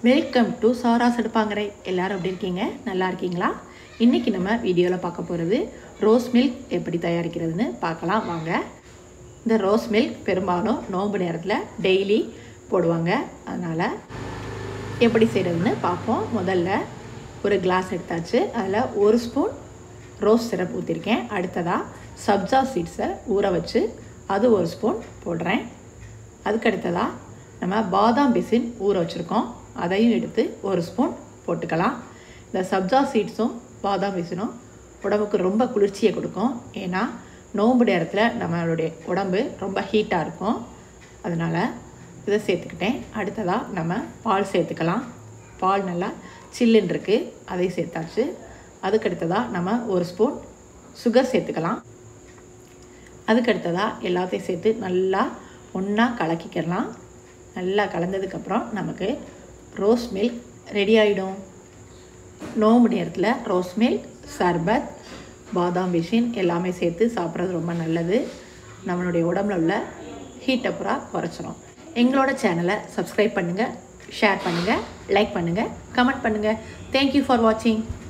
welcome to சாராஸ் எடுப்பாங்கரை எல்லாரும் எப்படி இருக்கீங்க நல்லா இருக்கீங்களா இன்றைக்கி நம்ம வீடியோவில் பார்க்க போகிறது ரோஸ் மில்க் எப்படி தயாரிக்கிறதுன்னு பார்க்கலாம் வாங்க இந்த ரோஸ் மில்க் பெரும்பாலும் நோன்பு நேரத்தில் டெய்லி போடுவாங்க அதனால் எப்படி செய்கிறதுன்னு பார்ப்போம் முதல்ல ஒரு கிளாஸ் எடுத்தாச்சு அதில் ஒரு ஸ்பூன் ரோஸ் சிரப் ஊற்றிருக்கேன் அடுத்ததாக சப்ஜா சீட்ஸை ஊற வச்சு அது ஒரு ஸ்பூன் போடுறேன் அதுக்கு அடுத்ததாக நம்ம பாதாம் பிசின் ஊற வச்சுருக்கோம் அதையும் எடுத்து ஒரு ஸ்பூன் போட்டுக்கலாம் இந்த சப்ஜா சீட்ஸும் பாதாம் பிசினும் உடம்புக்கு ரொம்ப குளிர்ச்சியை கொடுக்கும் ஏன்னா நோன்பு நேரத்தில் நம்மளுடைய உடம்பு ரொம்ப ஹீட்டாக இருக்கும் அதனால் இதை சேர்த்துக்கிட்டேன் அடுத்ததாக நம்ம பால் சேர்த்துக்கலாம் பால் நல்லா சில்லுன்னு இருக்குது அதை சேர்த்தாச்சு அதுக்கு அடுத்ததாக நம்ம ஒரு ஸ்பூன் சுகர் சேர்த்துக்கலாம் அதுக்கு அடுத்ததாக எல்லாத்தையும் சேர்த்து நல்லா ஒன்றா கலக்கிக்கலாம் நல்லா கலந்ததுக்கப்புறம் நமக்கு ரோஸ் மில்க் ரெடி ஆகிடும் நோம்பு நேரத்தில் ரோஸ் மில்க் சர்பத் பாதாம் பிஷின் எல்லாமே சேர்த்து சாப்பிட்றது ரொம்ப நல்லது நம்மளுடைய உடம்புல உள்ள ஹீட்டை பூரா குறைச்சிரும் எங்களோட சேனலை சப்ஸ்கிரைப் பண்ணுங்கள் ஷேர் பண்ணுங்கள் லைக் பண்ணுங்கள் கமெண்ட் பண்ணுங்கள் தேங்க்யூ ஃபார் வாட்சிங்